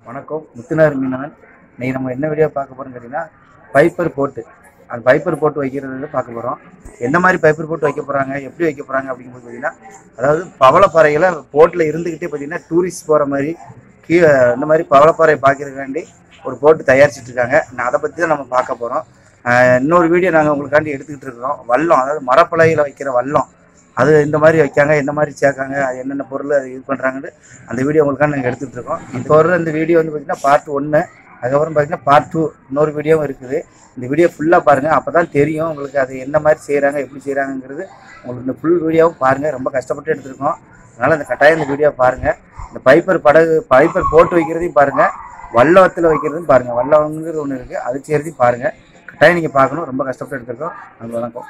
வணக்கம் முத்துனார் மீனவன் இன்னைக்கு நம்ம என்ன வீடியோ பார்க்க போறோம்னு கேட்டிங்கன்னா பைப்பர் போட்டு அந்த பைப்பர் போட்டு வைக்கிறது பார்க்க போகிறோம் எந்த மாதிரி பைப்பர் போட்டு வைக்க போகிறாங்க எப்படி வைக்க போகிறாங்க அப்படிங்கும்போது பார்த்தீங்கன்னா அதாவது பவளப்பாறைகளை போட்டில் இருந்துக்கிட்டே பார்த்தீங்கன்னா டூரிஸ்ட் போகிற மாதிரி கீழே இந்த மாதிரி பவளப்பாறை பார்க்கறதுக்காண்டி ஒரு போட்டு தயாரிச்சிட்டு இருக்காங்க நான் அதை பற்றி தான் நம்ம பார்க்க போகிறோம் இன்னொரு வீடியோ நாங்கள் உங்களுக்காண்டி எடுத்துக்கிட்டு இருக்கிறோம் வல்லம் அதாவது மரப்பலகையில் வைக்கிற வல்லம் அது இந்த மாதிரி வைக்காங்க எந்த மாதிரி சேர்க்காங்க அது என்னென்ன பொருள் அது இது பண்ணுறாங்கன்னு அந்த வீடியோ உங்களுக்காக நாங்கள் எடுத்துகிட்டு இருக்கோம் இப்போ வர இந்த வீடியோ வந்து பார்த்தீங்கன்னா பார்ட் ஒன்று அதுக்கப்புறம் பார்த்தீங்கன்னா பார்ட் டூ இன்னொரு வீடியோவும் இருக்குது இந்த வீடியோ ஃபுல்லாக பாருங்கள் அப்போ தான் தெரியும் உங்களுக்கு அது என்ன மாதிரி செய்கிறாங்க எப்படி செய்கிறாங்கங்கிறது உங்களுக்கு இந்த ஃபுல் வீடியோவும் பாருங்கள் ரொம்ப கஷ்டப்பட்டு எடுத்திருக்கோம் அதனால் இந்த கட்டாயம் இந்த வீடியோ பாருங்கள் இந்த பைப்பர் படகு பைப்பர் போட்டு வைக்கிறதையும் பாருங்கள் வல்லவத்தில் வைக்கிறதையும் பாருங்கள் வல்லவங்கிறது ஒன்று இருக்குது அது செய்கிறதையும் பாருங்கள் கட்டாயம் நீங்கள் பார்க்கணும் ரொம்ப கஷ்டப்பட்டு எடுத்திருக்கோம் அது வணக்கம்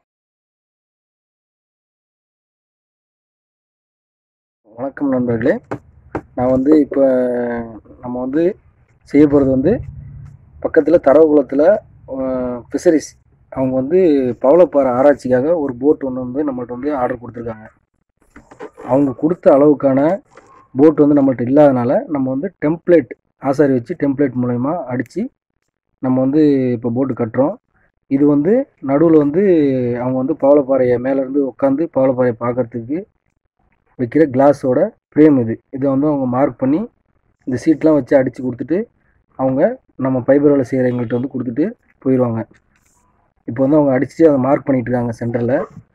வணக்கம் நண்பர்களே நான் வந்து இப்போ நம்ம வந்து செய்ய போகிறது வந்து பக்கத்தில் தரவுகுளத்தில் ஃபிஷரிஸ் அவங்க வந்து பவளப்பாறை ஆராய்ச்சிக்காக ஒரு போட் ஒன்று வந்து நம்மள்ட்ட வந்து ஆர்டர் கொடுத்துருக்காங்க அவங்க கொடுத்த அளவுக்கான போட் வந்து நம்மள்ட்ட இல்லாதனால நம்ம வந்து டெம்ப்ளேட் ஆசாரி வச்சு டெம்ப்ளேட் மூலயமா அடித்து நம்ம வந்து இப்போ போட்டு கட்டுறோம் இது வந்து நடுவில் வந்து அவங்க வந்து பவளப்பாறையை மேலேருந்து உட்காந்து பவளப்பாறையை பார்க்கறதுக்கு வைக்கிற கிளாஸோட ஃப்ரேம் இது இதை வந்து அவங்க மார்க் பண்ணி இந்த சீட்லாம் வச்சு அடித்து கொடுத்துட்டு அவங்க நம்ம ஃபைபர் வேலை செய்கிறவங்கள்ட்ட வந்து கொடுத்துட்டு போயிடுவாங்க இப்போ வந்து அவங்க அடித்து அதை மார்க் பண்ணிட்டு இருக்காங்க சென்டரில்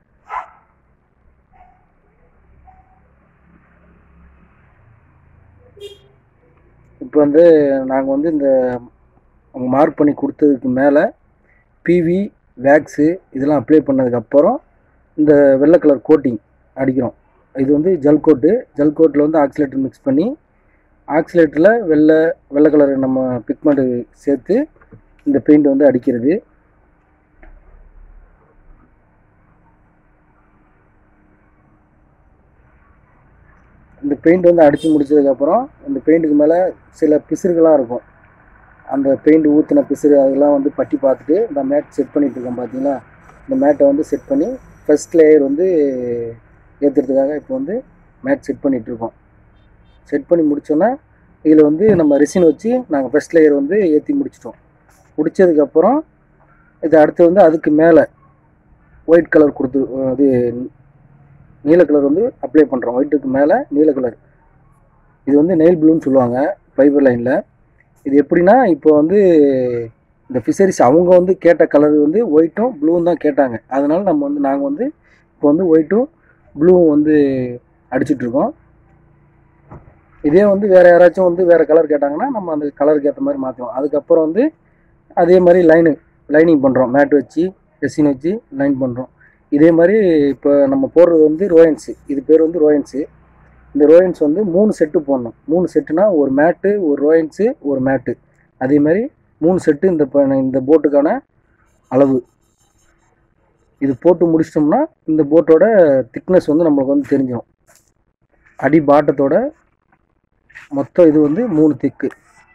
இப்போ வந்து நாங்கள் வந்து இந்த அவங்க மார்க் பண்ணி கொடுத்ததுக்கு மேலே பிவி வேக்ஸு இதெல்லாம் அப்ளை பண்ணதுக்கப்புறம் இந்த வெள்ளை கலர் கோட்டிங் அடிக்கிறோம் இது வந்து ஜல் கோட்டு ஜல் கோட்டில் வந்து ஆக்சிலேட்டர் மிக்ஸ் பண்ணி ஆக்சிலேட்டரில் வெள்ளை வெள்ளை கலர் நம்ம பிக்மெண்ட்டு சேர்த்து இந்த பெயிண்ட் வந்து அடிக்கிறது இந்த பெயிண்ட் வந்து அடித்து முடிச்சதுக்கப்புறம் இந்த பெயிண்ட்டுக்கு மேலே சில பிசுறுகளாக இருக்கும் அந்த பெயிண்ட் ஊற்றின பிசுறு அதெல்லாம் வந்து பட்டி பார்த்துட்டு இந்த மேட் செட் பண்ணிட்டு இருக்கோம் பார்த்தீங்களா இந்த மேட்டை வந்து செட் பண்ணி ஃபர்ஸ்ட் லேயர் வந்து ஏற்றுறதுக்காக இப்போ வந்து மேட் செட் பண்ணிட்டு இருக்கோம் செட் பண்ணி முடிச்சோன்னா இதில் வந்து நம்ம ரெசின் வச்சு நாங்கள் ஃபர்ஸ்ட் லேயர் வந்து ஏற்றி முடிச்சிட்டோம் முடிச்சதுக்கப்புறம் இது அடுத்து வந்து அதுக்கு மேலே ஒயிட் கலர் கொடுத்து இது நீல கலர் வந்து அப்ளை பண்ணுறோம் ஒயிட்டுக்கு மேலே நீல கலர் இது வந்து நெயில் ப்ளூன்னு சொல்லுவாங்க ஃபைபர் லைனில் இது எப்படின்னா இப்போ வந்து இந்த ஃபிஷரிஸ் அவங்க வந்து கேட்ட கலர் வந்து ஒயிட்டும் ப்ளூவும் தான் கேட்டாங்க அதனால நம்ம வந்து நாங்கள் வந்து இப்போ வந்து ஒயிட்டும் ப்ளூவும் வந்து அடிச்சிட்ருக்கோம் இதே வந்து வேறு யாராச்சும் வந்து வேறு கலர் கேட்டாங்கன்னா நம்ம அந்த கலருக்கு ஏற்ற மாதிரி மாற்றுவோம் அதுக்கப்புறம் வந்து அதே மாதிரி லைனு லைனிங் பண்ணுறோம் மேட் வச்சு ரெசின் வச்சு லைன் பண்ணுறோம் இதே மாதிரி இப்போ நம்ம போடுறது வந்து ரோயன்ஸு இது பேர் வந்து ரோயன்ஸு இந்த ரோயன்ஸ் வந்து மூணு செட்டு போடணும் மூணு செட்டுனா ஒரு மேட்டு ஒரு ரோயன்ஸு ஒரு மேட்டு அதே மாதிரி மூணு செட்டு இந்த ப- இந்த போட்டுக்கான அளவு இது போட்டு முடிச்சிட்டோம்னா இந்த போட்டோட திக்னஸ் வந்து நம்மளுக்கு வந்து தெரிஞ்சிடும் அடி பாட்டத்தோட மொத்தம் இது வந்து மூணு திக்கு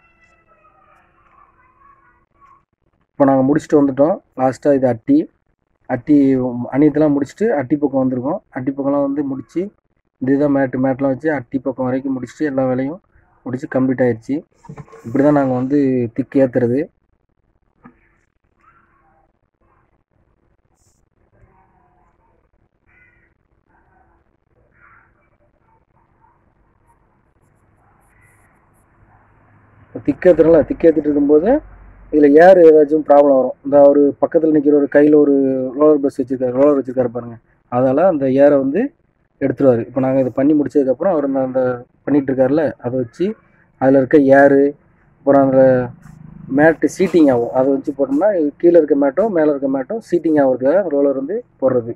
இப்போ நாங்கள் முடிச்சுட்டு வந்துட்டோம் லாஸ்ட்டாக இது அட்டி அட்டி அணியத்தெல்லாம் முடிச்சுட்டு அட்டி பக்கம் வந்திருக்கோம் அட்டி பக்கம்லாம் வந்து முடித்து இதுதான் மேட்டு மேட்லாம் வச்சு அட்டி பக்கம் வரைக்கும் முடிச்சுட்டு எல்லா வேலையும் முடிச்சு கம்ப்ளீட் ஆயிடுச்சு இப்படி தான் நாங்கள் வந்து திக்கு ஏற்றுறது இப்போ திக்கு ஏற்றுறல திக்கு ஏற்றிட்டு இருக்கும்போது இதில் ஏர் ஏதாச்சும் ப்ராப்ளம் வரும் இந்த ஒரு பக்கத்தில் நிற்கிற ஒரு கையில் ஒரு ரோலர் பஸ் வச்சுருக்காரு ரோலர் வச்சுருக்காரு பாருங்க அதால் அந்த ஏரை வந்து எடுத்துருவார் இப்போ நாங்கள் இதை பண்ணி முடிச்சதுக்கப்புறம் அவர் இந்த அந்த பண்ணிகிட்டு இருக்காருல அதை வச்சு அதில் இருக்க ஏரு அப்புறம் அந்த மேட்டு சீட்டிங் ஆகும் அதை வச்சு போட்டோம்னா கீழே இருக்க மேட்டும் மேலே இருக்க மேட்டும் சீட்டிங் ஆகிறதுக்காக ரோலர் வந்து போடுறது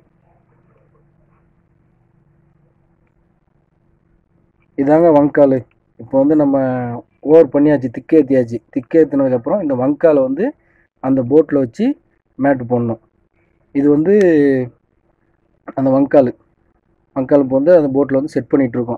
இதாங்க வங்கால் இப்போ வந்து நம்ம ஓவர் பண்ணியாச்சு திக்கு ஏற்றியாச்சு திக்கு ஏற்றினதுக்கப்புறம் இந்த வங்காலை வந்து அந்த போட்டில் வச்சு மேட்டு போடணும் இது வந்து அந்த வங்கால் வங்கால் இப்போ வந்து அந்த போட்டில் வந்து செட் பண்ணிகிட்டு இருக்கோம்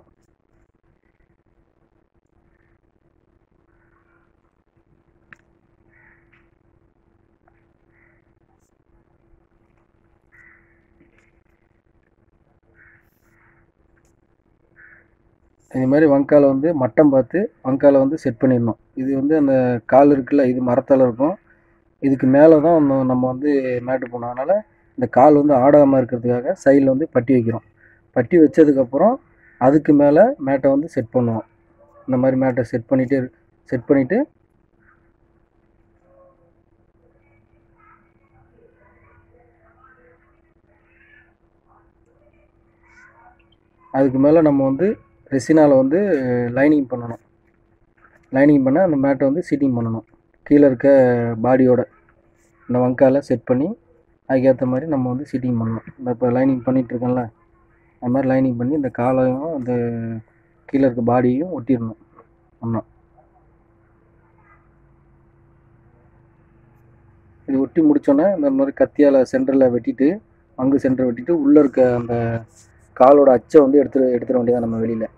இது மாதிரி வங்கால வந்து மட்டம் பார்த்து வங்கால வந்து செட் பண்ணிடணும் இது வந்து அந்த கால் இருக்குல்ல இது மரத்தால் இருக்கும் இதுக்கு மேலே தான் நம்ம- நம்ம வந்து மேட்டு போடணும் அதனால் இந்த கால் வந்து ஆடாமல் இருக்கிறதுக்காக சைடில் வந்து பட்டி வைக்கிறோம் பட்டி வச்சதுக்கப்புறம் அதுக்கு மேலே மேட்டை வந்து செட் பண்ணுவோம் இந்த மாதிரி மேட்டை செட் பண்ணிட்டு செட் பண்ணிவிட்டு அதுக்கு மேலே நம்ம வந்து ரெசினால் வந்து லைனிங் பண்ணணும் லைனிங் பண்ண அந்த மேட்டை வந்து சீட்டிங் பண்ணணும் கீழே இருக்க பாடியோட இந்த வங்கால செட் பண்ணி அதுக்கேற்ற மாதிரி நம்ம வந்து சீட்டிங் பண்ணணும் இந்த இப்போ லைனிங் பண்ணிகிட்ருக்கேன்ல அது மாதிரி லைனிங் பண்ணி இந்த காலையும் அந்த கீழே இருக்க பாடியையும் ஒட்டிடணும் ஒன்றா இது ஒட்டி முடிச்சோன்னே இந்த மாதிரி கத்தியால் சென்டரில் வெட்டிட்டு அங்கு சென்டர் வெட்டிட்டு உள்ளே இருக்க அந்த காலோட அச்சை வந்து எடுத்துட எடுத்துட வேண்டியதான் நம்ம வெளியில்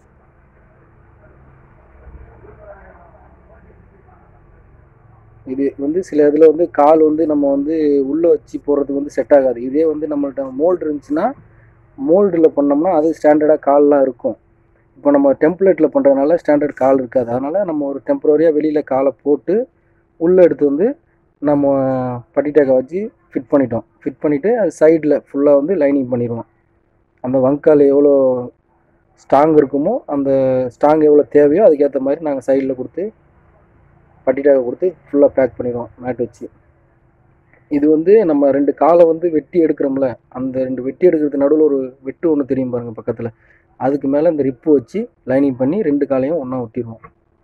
இது வந்து சில இதில் வந்து கால் வந்து நம்ம வந்து உள்ளே வச்சு போடுறதுக்கு வந்து செட் ஆகாது இதே வந்து நம்மள்ட்ட மோல்டு இருந்துச்சுன்னா மோல்டில் பண்ணோம்னா அது ஸ்டாண்டர்டாக கால்லாம் இருக்கும் இப்போ நம்ம டெம்ப்ளேட்டில் பண்ணுறதுனால ஸ்டாண்டர்ட் கால் இருக்காது அதனால் நம்ம ஒரு டெம்பரரியாக வெளியில் காலை போட்டு உள்ளே எடுத்து வந்து நம்ம பட்டிட்டாக்கை வச்சு ஃபிட் பண்ணிட்டோம் ஃபிட் பண்ணிவிட்டு அது சைடில் ஃபுல்லாக வந்து லைனிங் பண்ணிடுவோம் அந்த வங்கால் எவ்வளோ ஸ்ட்ராங் இருக்குமோ அந்த ஸ்ட்ராங் எவ்வளோ தேவையோ அதுக்கேற்ற மாதிரி நாங்கள் சைடில் கொடுத்து பட்டிட்டாக கொடுத்து ஃபுல்லாக பேக் பண்ணிடுவோம் மேட் வச்சு இது வந்து நம்ம ரெண்டு காலை வந்து வெட்டி எடுக்கிறோம்ல அந்த ரெண்டு வெட்டி எடுக்கிறது நடுவில் ஒரு வெட்டு ஒன்று தெரியும் பாருங்கள் பக்கத்தில் அதுக்கு மேலே இந்த ரிப்பு வச்சு லைனிங் பண்ணி ரெண்டு காலையும் ஒன்றா ஒட்டிடுவோம்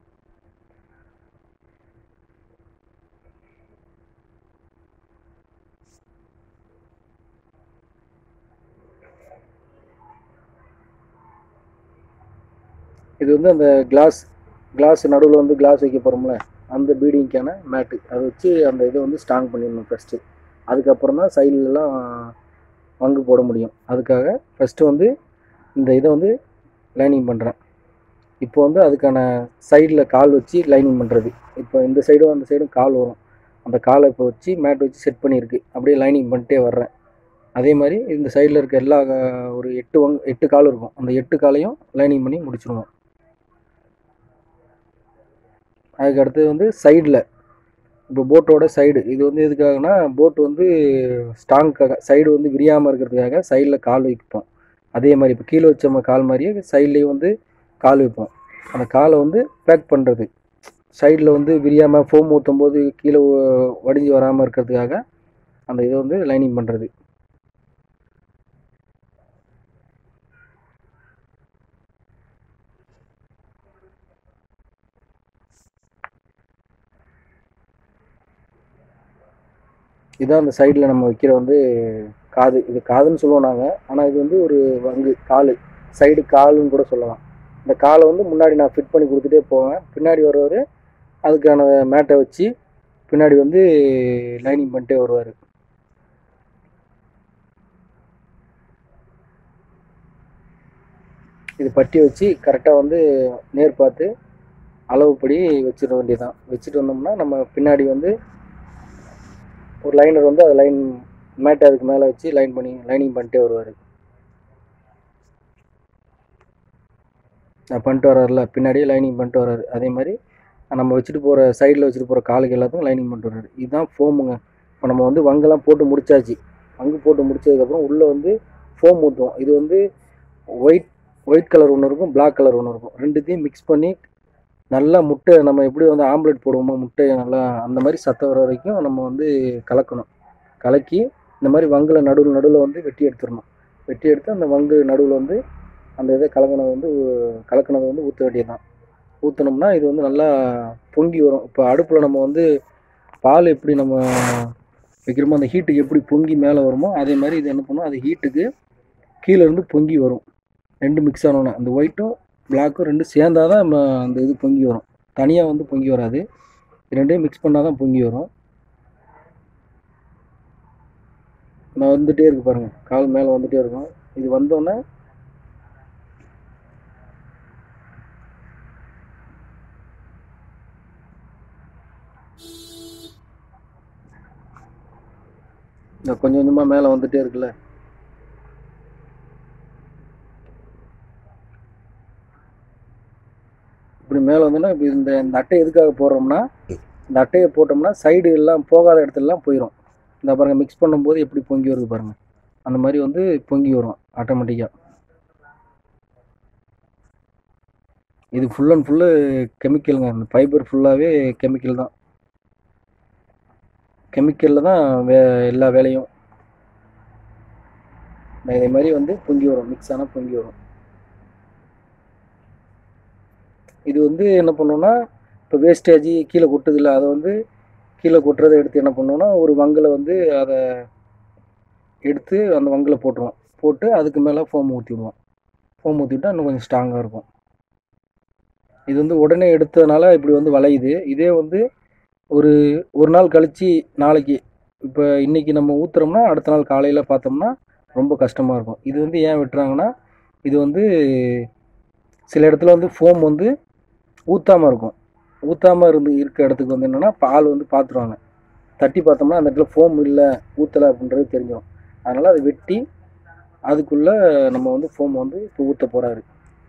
இது வந்து அந்த கிளாஸ் கிளாஸ் நடுவில் வந்து கிளாஸ் வைக்க போகிறோம்ல அந்த பீடிங்க்கான மேட்டு அதை வச்சு அந்த இதை வந்து ஸ்ட்ராங் பண்ணிடணும் ஃபஸ்ட்டு அதுக்கப்புறம் தான் சைட்லலாம் வங்கு போட முடியும் அதுக்காக ஃபஸ்ட்டு வந்து இந்த இதை வந்து லைனிங் பண்ணுறேன் இப்போ வந்து அதுக்கான சைடில் கால் வச்சு லைனிங் பண்ணுறது இப்போ இந்த சைடும் அந்த சைடும் கால் வரும் அந்த காலை இப்போ வச்சு மேட் வச்சு செட் பண்ணியிருக்கு அப்படியே லைனிங் பண்ணிட்டே வர்றேன் அதே மாதிரி இந்த சைடில் இருக்க எல்லா அஹ், ஒரு எட்டு வங் எட்டு கால் இருக்கும் அந்த எட்டு காலையும் லைனிங் பண்ணி முடிச்சிடுவோம் அதுக்கு அடுத்தது வந்து சைடில் இப்போ போட்டோட சைடு இது வந்து எதுக்காகனா போட் வந்து ஸ்ட்ராங்காக சைடு வந்து விரியாமல் இருக்கிறதுக்காக சைடில் கால் வைப்போம் அதே மாதிரி இப்போ கீழே வச்ச கால் மாதிரியே சைட்லேயும் வந்து கால் வைப்போம் அந்த காலை வந்து பேக் பண்ணுறது சைடில் வந்து விரியாமல் ஃபோம் ஊற்றும் போது கீழே வ- வடிஞ்சு வராமல் இருக்கிறதுக்காக அந்த இதை வந்து லைனிங் பண்ணுறது இதான் அந்த சைடில் நம்ம வைக்கிற வந்து காது இது காதுன்னு சொல்லுவோம் நாங்கள் ஆனால் இது வந்து ஒரு வங்கு கால் சைடு காலுன்னு கூட சொல்லலாம் இந்த காலை வந்து முன்னாடி நான் ஃபிட் பண்ணி கொடுத்துட்டே போவேன் பின்னாடி வருவார் அதுக்கான மேட்டை வச்சு பின்னாடி வந்து லைனிங் பண்ணிட்டே வருவார் இது பட்டி வச்சு கரெக்டாக வந்து நேர் பார்த்து அளவுப்படி வச்சிட வேண்டியதுதான் வச்சுட்டு வந்தோம்னா நம்ம பின்னாடி வந்து ஒரு லைனர் வந்து அது லைன் மேட்டை அதுக்கு மேலே வச்சு லைன் பண்ணி லைனிங் பண்ணிட்டே வருவார் நான் பண்ணிட்டு வர்றாருல பின்னாடியே லைனிங் பண்ணிட்டு வர்றாரு அதே மாதிரி நம்ம வச்சுட்டு போகிற சைடில் வச்சுட்டு போகிற காலுக்கு எல்லாத்துக்கும் லைனிங் பண்ணிட்டு வர்றாரு இதுதான் ஃபோமுங்க இப்போ நம்ம வந்து வங்கெல்லாம் போட்டு முடிச்சாச்சு வங்கு போட்டு முடிச்சதுக்கப்புறம் உள்ளே வந்து ஃபோம் ஊற்றுவோம் இது வந்து ஒயிட் ஒயிட் கலர் ஒன்று இருக்கும் Black கலர் ஒன்று இருக்கும் ரெண்டுத்தையும் மிக்ஸ் பண்ணி நல்லா முட்டை நம்ம எப்படி வந்து ஆம்லெட் போடுவோமோ முட்டையை நல்லா அந்த மாதிரி சத்தம் வர வரைக்கும் நம்ம வந்து கலக்கணும் கலக்கி இந்த மாதிரி வங்கில் நடுவில் நடுவில் வந்து வெட்டி எடுத்துடணும் வெட்டி எடுத்து அந்த வங்கு நடுவில் வந்து அந்த இதை கலக்கினது வந்து கலக்கினதை வந்து ஊற்ற வேண்டியதுதான் ஊற்றினோம்னா இது வந்து நல்லா பொங்கி வரும் இப்போ அடுப்பில் நம்ம வந்து பால் எப்படி நம்ம வைக்கிறோமோ அந்த ஹீட்டுக்கு எப்படி பொங்கி மேலே வருமோ அதே மாதிரி இது என்ன பண்ணும் அது ஹீட்டுக்கு கீழே இருந்து பொங்கி வரும் ரெண்டு மிக்ஸ் ஆனோன்னே அந்த ஒயிட்டும் பிளாக்கும் ரெண்டும் சேர்ந்தாதான் தான் நம்ம அந்த இது பொங்கி வரும் தனியாக வந்து பொங்கி வராது இது ரெண்டையும் மிக்ஸ் பண்ணால் தான் பொங்கி வரும் நான் வந்துட்டே இருக்கு பாருங்க கால் மேலே வந்துட்டே இருக்கும் இது வந்தோடனே இந்த கொஞ்சம் கொஞ்சமாக மேலே வந்துட்டே இருக்குல்ல மேலே வந்துன்னா இப்போ இந்த இந்த அட்டை எதுக்காக போடுறோம்னா இந்த அட்டையை போட்டோம்னா சைடு எல்லாம் போகாத இடத்துலலாம் போயிடும் இந்த பாருங்கள் மிக்ஸ் பண்ணும்போது எப்படி பொங்கி வருது பாருங்கள் அந்த மாதிரி வந்து பொங்கி வரும் ஆட்டோமேட்டிக்காக இது ஃபுல் அண்ட் ஃபுல்லு கெமிக்கலுங்க இந்த ஃபைபர் ஃபுல்லாகவே கெமிக்கல் தான் கெமிக்கலில் தான் வே எல்லா வேலையும் இந்த இதே மாதிரி வந்து பொங்கி வரும் மிக்ஸ் ஆனால் பொங்கி வரும் இது வந்து என்ன பண்ணோம்னா இப்போ வேஸ்டேஜ் கீழே கொட்டுதில்ல அதை வந்து கீழே கொட்டுறதை எடுத்து என்ன பண்ணோம்னா ஒரு வங்கில் வந்து அதை எடுத்து அந்த வங்கில் போட்டுருவோம் போட்டு அதுக்கு மேலே ஃபோம் ஊற்றி விடுவோம் ஃபோம் ஊற்றி விட்டால் இன்னும் கொஞ்சம் ஸ்ட்ராங்காக இருக்கும் இது வந்து உடனே எடுத்ததுனால இப்படி வந்து வளையுது இதே வந்து ஒரு ஒரு நாள் கழித்து நாளைக்கு இப்போ இன்றைக்கி நம்ம ஊற்றுறோம்னா அடுத்த நாள் காலையில் பார்த்தோம்னா ரொம்ப கஷ்டமாக இருக்கும் இது வந்து ஏன் வெட்டுறாங்கன்னா இது வந்து சில இடத்துல வந்து ஃபோம் வந்து ஊற்றாமல் இருக்கும் ஊற்றாமல் இருந்து இருக்க இடத்துக்கு வந்து என்னென்னா பால் வந்து பார்த்துருவாங்க தட்டி பார்த்தோம்னா அந்த இடத்துல ஃபோம் இல்லை ஊற்றலை அப்படின்றது தெரிஞ்சிடும் அதனால் அதை வெட்டி அதுக்குள்ளே நம்ம வந்து ஃபோம் வந்து இப்போ ஊற்ற போகிறாரு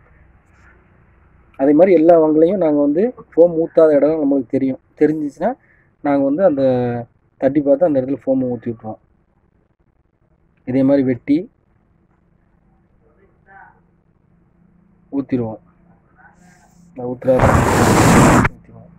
அதே மாதிரி எல்லா வங்களையும் நாங்கள் வந்து ஃபோம் ஊற்றாத இடம் நம்மளுக்கு தெரியும் தெரிஞ்சிச்சுன்னா நாங்கள் வந்து அந்த தட்டி பார்த்து அந்த இடத்துல ஃபோமை ஊற்றி விட்ருவோம் இதே மாதிரி வெட்டி ஊற்றிடுவோம் ஊற்றுற ஊற்றிடுவோம்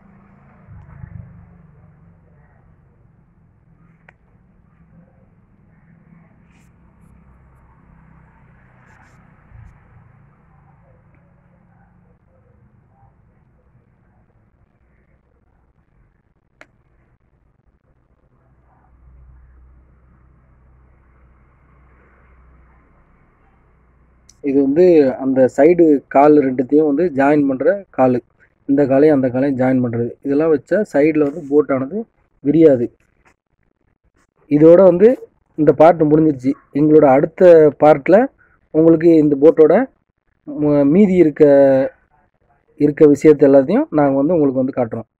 இது வந்து அந்த சைடு கால் ரெண்டுத்தையும் வந்து ஜாயின் பண்ணுற கால் இந்த காலையும் அந்த காலையும் ஜாயின் பண்ணுறது இதெல்லாம் வச்சா சைடில் வந்து போட்டானது விரியாது இதோட வந்து இந்த பார்ட் முடிஞ்சிருச்சு எங்களோட அடுத்த பார்ட்டில் உங்களுக்கு இந்த போட்டோட ம- மீதி இருக்க இருக்க விஷயத்தை எல்லாத்தையும் நாங்கள் வந்து உங்களுக்கு வந்து காட்டுறோம்